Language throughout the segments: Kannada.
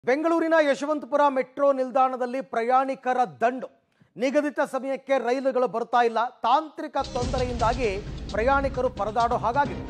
ಬೆಂಗಳೂರಿನ ಯಶವಂತಪುರ ಮೆಟ್ರೋ ನಿಲ್ದಾಣದಲ್ಲಿ ಪ್ರಯಾಣಿಕರ ದಂಡು ನಿಗದಿತ ಸಮಯಕ್ಕೆ ರೈಲುಗಳು ಬರ್ತಾ ಇಲ್ಲ ತಾಂತ್ರಿಕ ತೊಂದರೆಯಿಂದಾಗಿ ಪ್ರಯಾಣಿಕರು ಪರದಾಡೋ ಹಾಗಾಗಿದೆ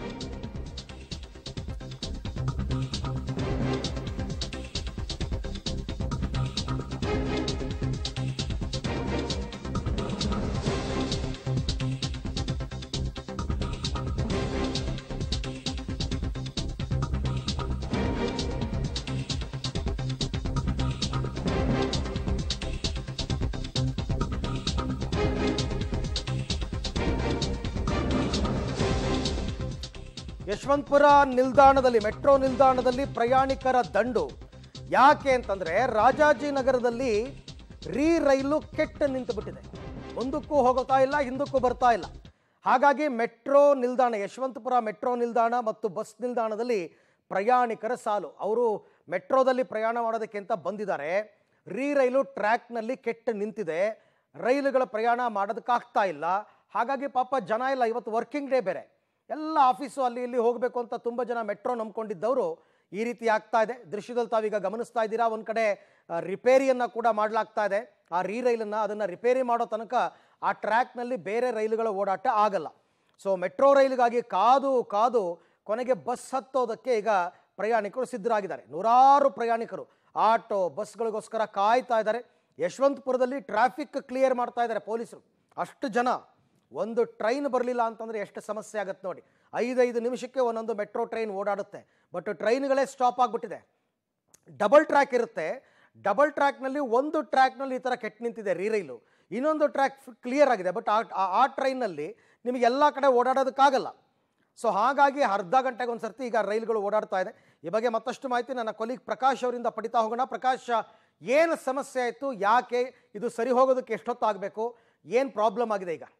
ಯಶವಂತಪುರ ನಿಲ್ದಾಣದಲ್ಲಿ ಮೆಟ್ರೋ ನಿಲ್ದಾಣದಲ್ಲಿ ಪ್ರಯಾಣಿಕರ ದಂಡು ಯಾಕೆ ಅಂತಂದ್ರೆ ರಾಜಾಜಿನಗರದಲ್ಲಿ ರೀ ರೈಲು ಕೆಟ್ಟ ನಿಂತು ಬಿಟ್ಟಿದೆ ಮುಂದಕ್ಕೂ ಹೋಗ್ತಾ ಇಲ್ಲ ಹಿಂದಕ್ಕೂ ಬರ್ತಾ ಇಲ್ಲ ಹಾಗಾಗಿ ಮೆಟ್ರೋ ನಿಲ್ದಾಣ ಯಶವಂತಪುರ ಮೆಟ್ರೋ ನಿಲ್ದಾಣ ಮತ್ತು ಬಸ್ ನಿಲ್ದಾಣದಲ್ಲಿ ಪ್ರಯಾಣಿಕರ ಸಾಲು ಅವರು ಮೆಟ್ರೋದಲ್ಲಿ ಪ್ರಯಾಣ ಮಾಡೋದಕ್ಕೆ ಅಂತ ಬಂದಿದ್ದಾರೆ ರೀ ರೈಲು ಟ್ರ್ಯಾಕ್ನಲ್ಲಿ ಕೆಟ್ಟ ನಿಂತಿದೆ ರೈಲುಗಳ ಪ್ರಯಾಣ ಮಾಡೋದಕ್ಕಾಗ್ತಾ ಇಲ್ಲ ಹಾಗಾಗಿ ಪಾಪ ಜನ ಇಲ್ಲ ಇವತ್ತು ವರ್ಕಿಂಗ್ ಡೇ ಬೇರೆ ಎಲ್ಲ ಆಫೀಸು ಅಲ್ಲಿ ಇಲ್ಲಿ ಹೋಗಬೇಕು ಅಂತ ತುಂಬ ಜನ ಮೆಟ್ರೋ ನಂಬ್ಕೊಂಡಿದ್ದವರು ಈ ರೀತಿ ಆಗ್ತಾ ಇದೆ ದೃಶ್ಯದಲ್ಲಿ ತಾವೀಗ ಗಮನಿಸ್ತಾ ಇದ್ದೀರಾ ಒಂದು ಕಡೆ ಆ, ರಿಪೇರಿಯನ್ನು ಕೂಡ ಮಾಡಲಾಗ್ತಾ ಇದೆ ಆ ರೀ ರೈಲನ್ನು ಅದನ್ನು ರಿಪೇರಿ ಮಾಡೋ ತನಕ ಆ ಟ್ರ್ಯಾಕ್ನಲ್ಲಿ ಬೇರೆ ರೈಲುಗಳ ಓಡಾಟ ಆಗಲ್ಲ ಸೊ ಮೆಟ್ರೋ ರೈಲಿಗಾಗಿ ಕಾದು ಕಾದು ಕೊನೆಗೆ ಬಸ್ ಹತ್ತೋದಕ್ಕೆ ಈಗ ಪ್ರಯಾಣಿಕರು ಸಿದ್ಧರಾಗಿದ್ದಾರೆ ನೂರಾರು ಪ್ರಯಾಣಿಕರು ಆಟೋ ಬಸ್ಗಳಿಗೋಸ್ಕರ ಕಾಯ್ತಾ ಇದ್ದಾರೆ ಯಶವಂತಪುರದಲ್ಲಿ ಟ್ರಾಫಿಕ್ ಕ್ಲಿಯರ್ ಮಾಡ್ತಾ ಇದ್ದಾರೆ ಪೊಲೀಸರು ಅಷ್ಟು ಜನ ಒಂದು ಟ್ರೈನ್ ಬರಲಿಲ್ಲ ಅಂತಂದರೆ ಎಷ್ಟು ಸಮಸ್ಯೆ ಆಗುತ್ತೆ ನೋಡಿ ಐದೈದು ನಿಮಿಷಕ್ಕೆ ಒಂದೊಂದು ಮೆಟ್ರೋ ಟ್ರೈನ್ ಓಡಾಡುತ್ತೆ ಬಟ್ ಟ್ರೈನ್ಗಳೇ ಸ್ಟಾಪ್ ಆಗಿಬಿಟ್ಟಿದೆ ಡಬಲ್ ಟ್ರ್ಯಾಕ್ ಇರುತ್ತೆ ಡಬಲ್ ಟ್ರ್ಯಾಕ್ನಲ್ಲಿ ಒಂದು ಟ್ರ್ಯಾಕ್ನಲ್ಲಿ ಈ ಥರ ಕೆಟ್ಟು ನಿಂತಿದೆ ರೀ ರೈಲು ಇನ್ನೊಂದು ಟ್ರ್ಯಾಕ್ ಕ್ಲಿಯರ್ ಆಗಿದೆ ಬಟ್ ಆ ಆ ಟ್ರೈನಲ್ಲಿ ನಿಮಗೆ ಎಲ್ಲ ಕಡೆ ಓಡಾಡೋದಕ್ಕಾಗಲ್ಲ ಸೊ ಹಾಗಾಗಿ ಅರ್ಧ ಗಂಟೆಗೆ ಒಂದು ಸರ್ತಿ ಈಗ ರೈಲುಗಳು ಓಡಾಡ್ತಾ ಇದೆ ಈ ಬಗ್ಗೆ ಮತ್ತಷ್ಟು ಮಾಹಿತಿ ನನ್ನ ಕೊಲೀಗ್ ಪ್ರಕಾಶ್ ಅವರಿಂದ ಪಡಿತಾ ಹೋಗೋಣ ಪ್ರಕಾಶ್ ಏನು ಸಮಸ್ಯೆ ಆಯಿತು ಯಾಕೆ ಇದು ಸರಿ ಹೋಗೋದಕ್ಕೆ ಎಷ್ಟೊತ್ತಾಗಬೇಕು ಏನು ಪ್ರಾಬ್ಲಮ್ ಆಗಿದೆ ಈಗ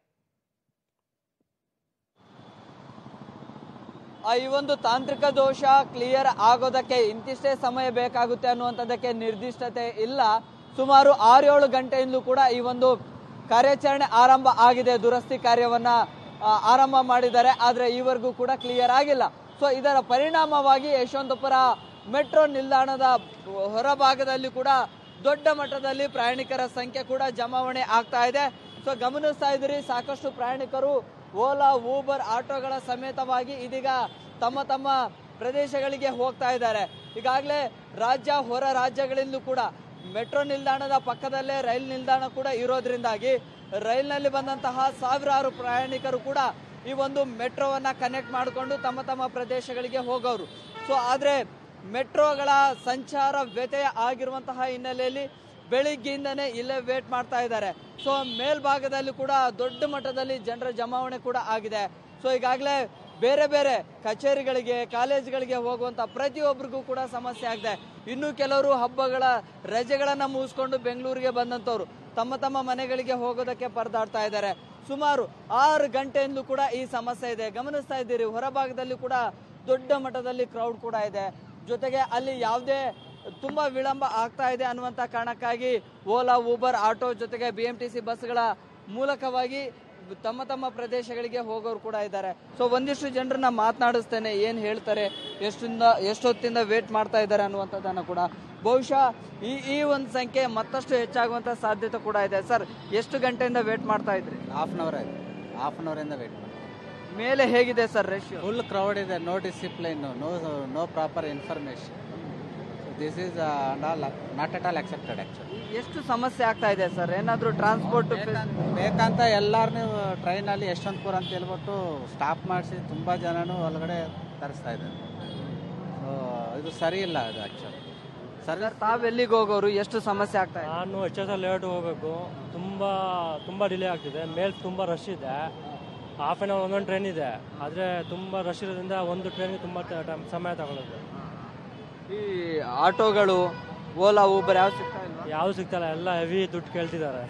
ಆ, ಈ ಒಂದು ತಾಂತ್ರಿಕ ದೋಷ ಕ್ಲಿಯರ್ ಆಗೋದಕ್ಕೆ ಇಂತಿಷ್ಟೇ ಸಮಯ ಬೇಕಾಗುತ್ತೆ ಅನ್ನುವಂಥದ್ದಕ್ಕೆ ನಿರ್ದಿಷ್ಟತೆ ಇಲ್ಲ ಸುಮಾರು ಆರೇಳು ಗಂಟೆಯಿಂದಲೂ ಕೂಡ ಈ ಒಂದು ಕಾರ್ಯಾಚರಣೆ ಆರಂಭ ಆಗಿದೆ ದುರಸ್ತಿ ಕಾರ್ಯವನ್ನ ಆ, ಆರಂಭ ಮಾಡಿದ್ದಾರೆ ಆದ್ರೆ ಈವರೆಗೂ ಕೂಡ ಕ್ಲಿಯರ್ ಆಗಿಲ್ಲ ಸೊ ಇದರ ಪರಿಣಾಮವಾಗಿ ಯಶವಂತಪುರ ಮೆಟ್ರೋ ನಿಲ್ದಾಣದ ಹೊರಭಾಗದಲ್ಲಿ ಕೂಡ ದೊಡ್ಡ ಮಟ್ಟದಲ್ಲಿ ಪ್ರಯಾಣಿಕರ ಸಂಖ್ಯೆ ಕೂಡ ಜಮಾವಣೆ ಆಗ್ತಾ ಇದೆ ಸೊ ಗಮನಿಸ್ತಾ ಇದ್ದೀರಿ ಸಾಕಷ್ಟು ಪ್ರಯಾಣಿಕರು ಓಲಾ ಊಬರ್ ಆಟೋಗಳ ಸಮೇತವಾಗಿ ಇದೀಗ ತಮ್ಮ ತಮ್ಮ ಪ್ರದೇಶಗಳಿಗೆ ಹೋಗ್ತಾ ಇದ್ದಾರೆ ಈಗಾಗಲೇ ರಾಜ್ಯ ಹೊರ ರಾಜ್ಯಗಳಿಂದಲೂ ಕೂಡ ಮೆಟ್ರೋ ನಿಲ್ದಾಣದ ಪಕ್ಕದಲ್ಲೇ ರೈಲ್ ನಿಲ್ದಾಣ ಕೂಡ ಇರೋದ್ರಿಂದಾಗಿ ರೈಲ್ನಲ್ಲಿ ಬಂದಂತಹ ಸಾವಿರಾರು ಪ್ರಯಾಣಿಕರು ಕೂಡ ಈ ಒಂದು ಮೆಟ್ರೋವನ್ನ ಕನೆಕ್ಟ್ ಮಾಡಿಕೊಂಡು ತಮ್ಮ ತಮ್ಮ ಪ್ರದೇಶಗಳಿಗೆ ಹೋಗೋರು ಸೊ ಆದ್ರೆ ಮೆಟ್ರೋಗಳ ಸಂಚಾರ ವ್ಯತ್ಯಯ ಆಗಿರುವಂತಹ ಹಿನ್ನೆಲೆಯಲ್ಲಿ ಬೆಳಿಗ್ಗೆಯಿಂದನೇ ಇಲ್ಲೇ ವೇಟ್ ಮಾಡ್ತಾ ಇದ್ದಾರೆ ಸೊ ಮೇಲ್ಭಾಗದಲ್ಲಿ ಕೂಡ ದೊಡ್ಡ ಮಟ್ಟದಲ್ಲಿ ಜನರ ಜಮಾವಣೆ ಕೂಡ ಆಗಿದೆ ಸೊ ಈಗಾಗಲೇ ಬೇರೆ ಬೇರೆ ಕಚೇರಿಗಳಿಗೆ ಕಾಲೇಜುಗಳಿಗೆ ಹೋಗುವಂತ ಪ್ರತಿಯೊಬ್ಬರಿಗೂ ಕೂಡ ಸಮಸ್ಯೆ ಆಗಿದೆ ಇನ್ನು ಕೆಲವರು ಹಬ್ಬಗಳ ರಜೆಗಳನ್ನ ಮುಗಿಸ್ಕೊಂಡು ಬೆಂಗಳೂರಿಗೆ ಬಂದಂತವ್ರು ತಮ್ಮ ತಮ್ಮ ಮನೆಗಳಿಗೆ ಹೋಗೋದಕ್ಕೆ ಪರದಾಡ್ತಾ ಇದ್ದಾರೆ ಸುಮಾರು ಆರು ಗಂಟೆಯಿಂದಲೂ ಕೂಡ ಈ ಸಮಸ್ಯೆ ಇದೆ ಗಮನಿಸ್ತಾ ಇದ್ದೀರಿ ಹೊರಭಾಗದಲ್ಲಿ ಕೂಡ ದೊಡ್ಡ ಮಟ್ಟದಲ್ಲಿ ಕ್ರೌಡ್ ಕೂಡ ಇದೆ ಜೊತೆಗೆ ಅಲ್ಲಿ ಯಾವುದೇ ತುಂಬಾ ವಿಳಂಬ ಆಗ್ತಾ ಇದೆ ಅನ್ನುವಂತ ಕಾರಣಕ್ಕಾಗಿ ಓಲಾ ಊಬರ್ ಆಟೋ ಜೊತೆಗೆ ಬಿ ಎಂ ಟಿ ಸಿ ಬಸ್ಗಳ ಮೂಲಕವಾಗಿ ತಮ್ಮ ತಮ್ಮ ಪ್ರದೇಶಗಳಿಗೆ ಹೋಗೋರು ಕೂಡ ಇದ್ದಾರೆ ಸೊ ಒಂದಿಷ್ಟು ಜನರನ್ನ ಮಾತನಾಡಿಸ್ತೇನೆ ಏನ್ ಹೇಳ್ತಾರೆ ಎಷ್ಟಿಂದ ಎಷ್ಟೊತ್ತಿಂದ ವೇಟ್ ಮಾಡ್ತಾ ಇದ್ದಾರೆ ಅನ್ನುವಂಥದ್ದನ್ನ ಕೂಡ ಬಹುಶಃ ಈ ಈ ಒಂದು ಸಂಖ್ಯೆ ಮತ್ತಷ್ಟು ಹೆಚ್ಚಾಗುವಂತ ಸಾಧ್ಯತೆ ಕೂಡ ಇದೆ ಸರ್ ಎಷ್ಟು ಗಂಟೆಯಿಂದ ವೇಟ್ ಮಾಡ್ತಾ ಇದ್ರಿ ಹಾಫ್ ಅನ್ ಅವರ್ ಆಯ್ತು ಹಾಫ್ ಅನ್ ಅವರಿಂದ ವೇಟ್ ಮಾಡಿ ಮೇಲೆ ಹೇಗಿದೆ ಸರ್ ರೇಷಿಯೋ ಫುಲ್ ಕ್ರೌಡ್ ಇದೆ no discipline no no proper information this is not at all accepted actually ಎಷ್ಟು ಸಮಸ್ಯೆ ಆಗ್ತಾ ಇದೆ ಸರ್ ಏನಾದ್ರೂ ಟ್ರಾನ್ಸ್ಪೋರ್ಟ್ ಬೇಕಂತ ಎಲ್ಲಾರನ್ನೂ ಟ್ರೈನಲ್ಲಿ ಯಶವಂತಪುರ ಅಂತ ಹೇಳ್ಬಿಟ್ಟು ಸ್ಟಾಪ್ ಮಾಡಿಸಿ ತುಂಬ ಜನನು ಒಳಗಡೆ ತರಿಸ್ತಾ ಇದ್ದಾರೆ ಸೊ ಇದು ಸರಿ ಇಲ್ಲ ಇದು ಆ್ಯಕ್ಚುಲಿ ಸರಿ ಸರ್ ತಾವ್ ಎಲ್ಲಿಗೆ ಹೋಗೋರು ಎಷ್ಟು ಸಮಸ್ಯೆ ಆಗ್ತಾ ಇದೆ ನಾನು ಎಚ್ ಎಸ್ ಎಲ್ ಲೇಟ್ ಹೋಗಬೇಕು ತುಂಬ ತುಂಬ ಡಿಲೇ ಆಗ್ತಿದೆ ಮೇಲೆ ತುಂಬ ರಶ್ ಇದೆ ಹಾಫ್ ಆನ್ ಅವರ್ ಒಂದೊಂದು ಟ್ರೈನ್ ಇದೆ ಆದರೆ ತುಂಬ ರಶ್ ಇರೋದ್ರಿಂದ ಒಂದು ಟ್ರೈನ್ಗೆ ತುಂಬ ಟೈಮ್ ಸಮಯ ತಗೊಳುತ್ತೆ ಈ ಆಟೋಗಳು ಓಲಾ ಊಬರ್ ಯಾವ ಸಿಗ್ತಾ ಇಲ್ವಾ ಯಾವುದು ಸಿಗ್ತಲ್ಲ ಎಲ್ಲ ಹೆವಿ ದುಡ್ಡು ಕೇಳ್ತಿದ್ದಾರೆ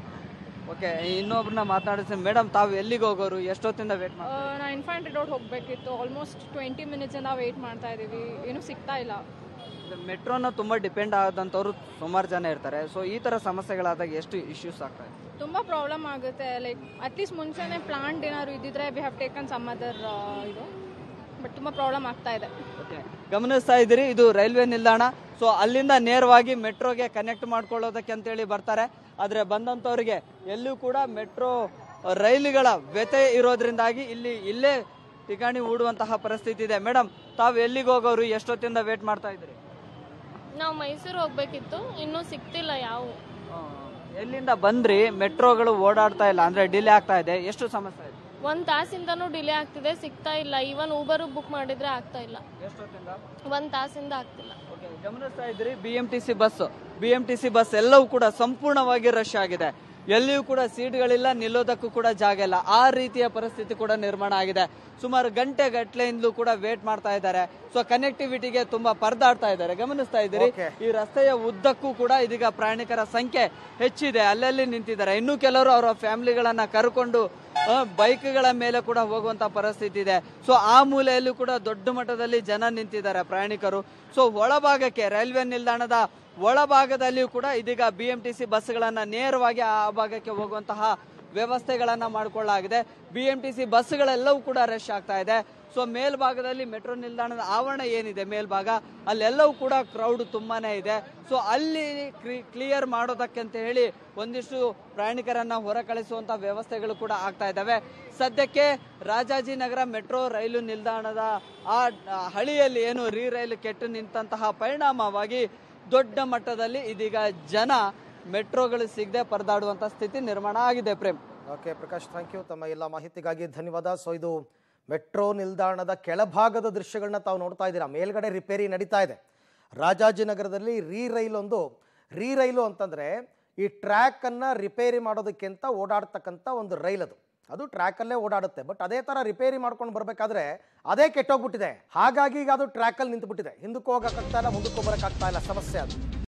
ಓಕೆ ಇನ್ನೊಬ್ರನ್ನ ಮಾತನಾಡಿಸಿ ಮೇಡಮ್ ತಾವು ಎಲ್ಲಿಗೆ ಹೋಗೋರು ಎಷ್ಟೊತ್ತಿಂದ ವೇಟ್ ಮಾಡಿ ನಾವು ಇನ್ಫ್ಯಾಂಟ್ ರೋಡ್ ಹೋಗಬೇಕಿತ್ತು ಆಲ್ಮೋಸ್ಟ್ ಟ್ವೆಂಟಿ ಮಿನಿಟ್ಸಿಂದ ವೆಯ್ಟ್ ಮಾಡ್ತಾ ಇದ್ದೀವಿ ಏನೂ ಸಿಗ್ತಾ ಇಲ್ಲ ಮೆಟ್ರೋನ ತುಂಬಾ ಡಿಪೆಂಡ್ ಆದಂಥವ್ರು ಸುಮಾರು ಜನ ಇರ್ತಾರೆ ಸೊ ಈ ತರ ಸಮಸ್ಯೆಗಳಾದಾಗ ಎಷ್ಟು ಇಶ್ಯೂಸ್ ಆಗ್ತಾ ಇದೆ ತುಂಬ ಪ್ರಾಬ್ಲಮ್ ಆಗುತ್ತೆ ಲೈಕ್ ಅಟ್ಲೀಸ್ಟ್ ಮುಂಚೆನೇ ಪ್ಲಾಂಟ್ ಏನಾದ್ರು ಇದ್ದಿದ್ರೆ we have taken some other ಇದು ಬಟ್ ತುಂಬ ಪ್ರಾಬ್ಲಮ್ ಆಗ್ತಾ ಇದೆ ಓಕೆ ಗಮನಿಸ್ತಾ ಇದ್ದೀರಿ ಇದು ರೈಲ್ವೆ ನಿಲ್ದಾಣ ಸೊ ಅಲ್ಲಿಂದ ನೇರವಾಗಿ ಮೆಟ್ರೋಗೆ ಕನೆಕ್ಟ್ ಮಾಡ್ಕೊಳ್ಳೋದಕ್ಕೆ ಅಂತೇಳಿ ಬರ್ತಾರೆ ಆದರೆ ಬಂದಂಥವ್ರಿಗೆ ಎಲ್ಲೂ ಕೂಡ ಮೆಟ್ರೋ ರೈಲುಗಳ ವ್ಯತೆ ಇರೋದ್ರಿಂದಾಗಿ ಇಲ್ಲಿ ಇಲ್ಲೇ ಠಿಕಾಣಿ ಹೂಡುವಂತಹ ಪರಿಸ್ಥಿತಿ ಇದೆ ಮೇಡಮ್ ತಾವು ಎಲ್ಲಿಗೆ ಹೋಗೋರು ಎಷ್ಟೊತ್ತಿಂದ ವೇಟ್ ಮಾಡ್ತಾ ಇದ್ರಿ ನಾವು ಮೈಸೂರು ಹೋಗ್ಬೇಕಿತ್ತು ಇನ್ನೂ ಸಿಗ್ತಿಲ್ಲ ಯಾವ ಎಲ್ಲಿಂದ ಬಂದ್ರಿ ಮೆಟ್ರೋಗಳು ಓಡಾಡ್ತಾ ಇಲ್ಲ ಅಂದ್ರೆ ಡಿಲೇ ಆಗ್ತಾ ಇದೆ ಎಷ್ಟು ಸಮಸ್ಯೆ ಇದೆ ಒಂದ್ ತಾಸಿಂದನೂ ಡಿಲೇ ಆಗ್ತಿದೆ ಸಿಗ್ತಾ ಇಲ್ಲ ಇವನ್ ಊಬರ್ ಬುಕ್ ಮಾಡಿದ್ರೆ ಆಗ್ತಾ ಇಲ್ಲ ಎಷ್ಟೊತ್ತಿಂದ ಒಂದ್ ತಾಸಿಂದ ಆಗ್ತಿಲ್ಲ ಓಕೆ, ಗಮನಿಸ್ತಾ ಇದ್ರಿ B M T C bus B M T C bus ಎಲ್ಲವೂ ಕೂಡ ಸಂಪೂರ್ಣವಾಗಿ ರಶ್ ಆಗಿದೆ ಎಲ್ಲಿಯೂ ಕೂಡ ಸೀಟ್ಗಳಿಲ್ಲ ನಿಲ್ಲೋದಕ್ಕೂ ಕೂಡ ಜಾಗ ಇಲ್ಲ ಆ ರೀತಿಯ ಪರಿಸ್ಥಿತಿ ಕೂಡ ನಿರ್ಮಾಣ ಆಗಿದೆ ಸುಮಾರು ಗಂಟೆ ಗಟ್ಟಲೆಯಿಂದಲೂ ಕೂಡ ವೇಟ್ ಮಾಡ್ತಾ ಇದ್ದಾರೆ ಸೊ ಕನೆಕ್ಟಿವಿಟಿಗೆ ತುಂಬಾ ಪರದಾಡ್ತಾ ಇದ್ದಾರೆ ಗಮನಿಸ್ತಾ ಇದ್ದೀರಿ Okay. ಈ ರಸ್ತೆಯ ಉದ್ದಕ್ಕೂ ಕೂಡ ಇದೀಗ ಪ್ರಯಾಣಿಕರ ಸಂಖ್ಯೆ ಹೆಚ್ಚಿದೆ ಅಲ್ಲಲ್ಲಿ ನಿಂತಿದ್ದಾರೆ ಇನ್ನು ಕೆಲವರು ಅವರ ಫ್ಯಾಮಿಲಿಗಳನ್ನ ಕರ್ಕೊಂಡು ಬೈಕ್ಗಳ ಮೇಲೆ ಕೂಡ ಹೋಗುವಂತ ಪರಿಸ್ಥಿತಿ ಇದೆ ಸೊ ಆ ಮೂಲೆಯಲ್ಲೂ ಕೂಡ ದೊಡ್ಡ ಮಟ್ಟದಲ್ಲಿ ಜನ ನಿಂತಿದ್ದಾರೆ ಪ್ರಯಾಣಿಕರು ಸೊ ಒಳಭಾಗಕ್ಕೆ ರೈಲ್ವೆ ನಿಲ್ದಾಣದ ಒಳಭಾಗದಲ್ಲಿಯೂ ಕೂಡ ಇದೀಗ ಬಿ ಎಂ ಟಿ ಸಿ ಬಸ್ಗಳನ್ನ ನೇರವಾಗಿ ಆ ಭಾಗಕ್ಕೆ ಹೋಗುವಂತಹ ವ್ಯವಸ್ಥೆಗಳನ್ನ ಮಾಡಿಕೊಳ್ಳಲಾಗಿದೆ ಬಿ ಎಂ ಟಿ ಸಿ ಬಸ್ಗಳೆಲ್ಲವೂ ಕೂಡ ರಶ್ ಆಗ್ತಾ ಇದೆ ಸೊ ಮೇಲ್ಭಾಗದಲ್ಲಿ ಮೆಟ್ರೋ ನಿಲ್ದಾಣದ ಆವರಣ ಏನಿದೆ ಮೇಲ್ಭಾಗ ಅಲ್ಲೆಲ್ಲವೂ ಕೂಡ ಕ್ರೌಡ್ ತುಂಬಾನೇ ಇದೆ ಸೊ ಅಲ್ಲಿ ಕ್ಲಿಯರ್ ಮಾಡೋದಕ್ಕೆ ಅಂತ ಹೇಳಿ ಒಂದಿಷ್ಟು ಪ್ರಯಾಣಿಕರನ್ನ ಹೊರ ಕಳಿಸುವಂತ ವ್ಯವಸ್ಥೆಗಳು ಕೂಡ ಆಗ್ತಾ ಇದ್ದಾವೆ ಸದ್ಯಕ್ಕೆ ರಾಜಾಜಿನಗರ ಮೆಟ್ರೋ ರೈಲು ನಿಲ್ದಾಣದ ಆ ಆ ಹಳಿಯಲ್ಲಿ ಏನು ರೀ ರೈಲು ಕೆಟ್ಟು ನಿಂತಹ ಪರಿಣಾಮವಾಗಿ ದೊಡ್ಡ ಮಟ್ಟದಲ್ಲಿ ಇದೀಗ ಜನ ಮೆಟ್ರೋಗಳು ಸಿಗದೆ ಪರದಾಡುವಂತ ಸ್ಥಿತಿ ನಿರ್ಮಾಣ ಆಗಿದೆ Prem okay Prakash thank you ತಮ್ಮ ಎಲ್ಲ ಮಾಹಿತಿಗಾಗಿ ಧನ್ಯವಾದ ಸೊ ಇದು ಮೆಟ್ರೋ ನಿಲ್ದಾಣದ ಕೆಳಭಾಗದ ದೃಶ್ಯಗಳನ್ನ ತಾವು ನೋಡ್ತಾ ಇದ್ದೀರಾ ಮೇಲ್ಗಡೆ ರಿಪೇರಿ ನಡೀತಾ ಇದೆ ರಾಜಾಜಿನಗರದಲ್ಲಿ ರೀ ರೈಲು ಒಂದು ರೀ ರೈಲು ಅಂತಂದರೆ ಈ ಟ್ರ್ಯಾಕನ್ನು ರಿಪೇರಿ ಮಾಡೋದಕ್ಕಿಂತ ಓಡಾಡ್ತಕ್ಕಂಥ ಒಂದು ರೈಲ್ ಅದು ಅದು ಟ್ರ್ಯಾಕಲ್ಲೇ ಓಡಾಡುತ್ತೆ ಬಟ್ ಅದೇ ಥರ ರಿಪೇರಿ ಮಾಡ್ಕೊಂಡು ಬರಬೇಕಾದ್ರೆ ಅದೇ ಕೆಟ್ಟೋಗ್ಬಿಟ್ಟಿದೆ ಹಾಗಾಗಿ ಈಗ ಅದು ಟ್ರ್ಯಾಕಲ್ಲಿ ನಿಂತುಬಿಟ್ಟಿದೆ ಹಿಂದಕ್ಕೂ ಹೋಗೋಕ್ಕಾಗ್ತಾ ಇಲ್ಲ ಮುಂದಕ್ಕೂ ಬರೋಕ್ಕಾಗ್ತಾ ಇಲ್ಲ ಸಮಸ್ಯೆ ಅದು